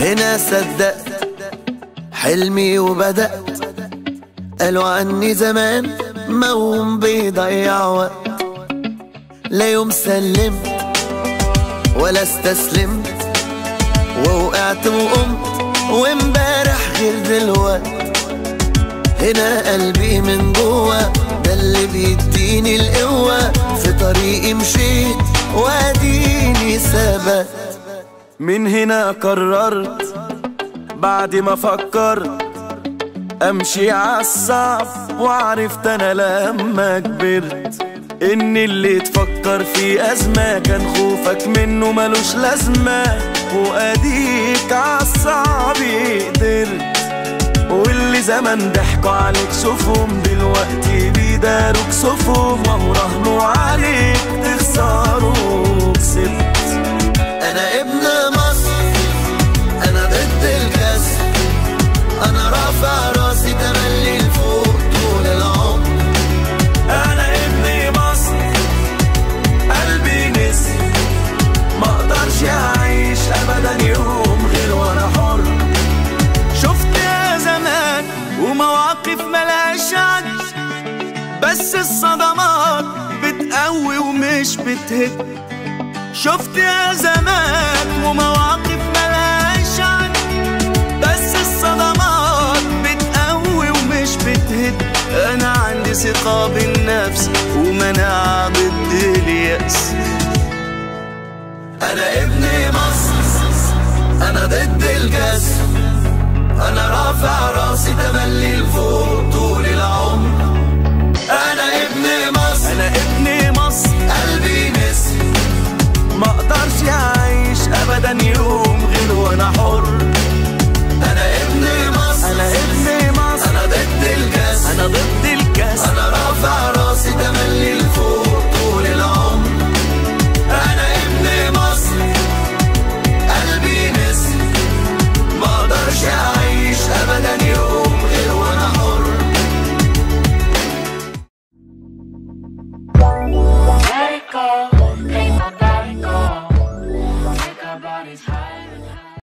هنا صدقت حلمي وبدأت قالوا عني زمان موهوم بيضيع وقت لا يوم سلمت ولا استسلمت ووقعت وقمت وامبارح غير دلوقت هنا قلبي من جوا ده اللي بيديني القوة في طريقي مشيت واديني ثبت من هنا قررت بعد ما فكرت امشي عالصعب وعرفت انا لما كبرت ان اللي تفكر في ازمة كان خوفك منه ملوش لازمة واديك عالصعب قدرت واللي زمان ضحكوا عليك شوفهم دلوقتي بيداروك صفهم وهو رهنوا عليك تخسروا كسبت انا ابن مصر انا ضد الكسر انا رافع راسي تملي لفوق طول العمر انا ابن مصر قلبي نسي ما اقدرش اعيش ابدا يوم غير وانا حر شفت يا زمان ومواقف ملهاش عد بس الصدمات بتقوي ومش بتهد شفت يا زمان ومواقف ملهاش عد بس الصدمات بتقوي ومش بتهد انا عندي ثقة بالنفس ومناعة ضد اليأس انا ابن مصر انا ضد الكسر انا رافع راسي تملي لفوق طول العمر انا ابن مصر انا ابن مصر قلبي نسر ما اقدرش اعيش ابدا يوم غير وانا حر انا ابن مصر انا ابن مصر انا ضد الكسر انا ضد الكسر انا رافع راسي تملي لفوق طول العمر انا ابن مصر قلبي نسر ما اقدرش اعيش ابدا يوم غير وانا حر Let it go.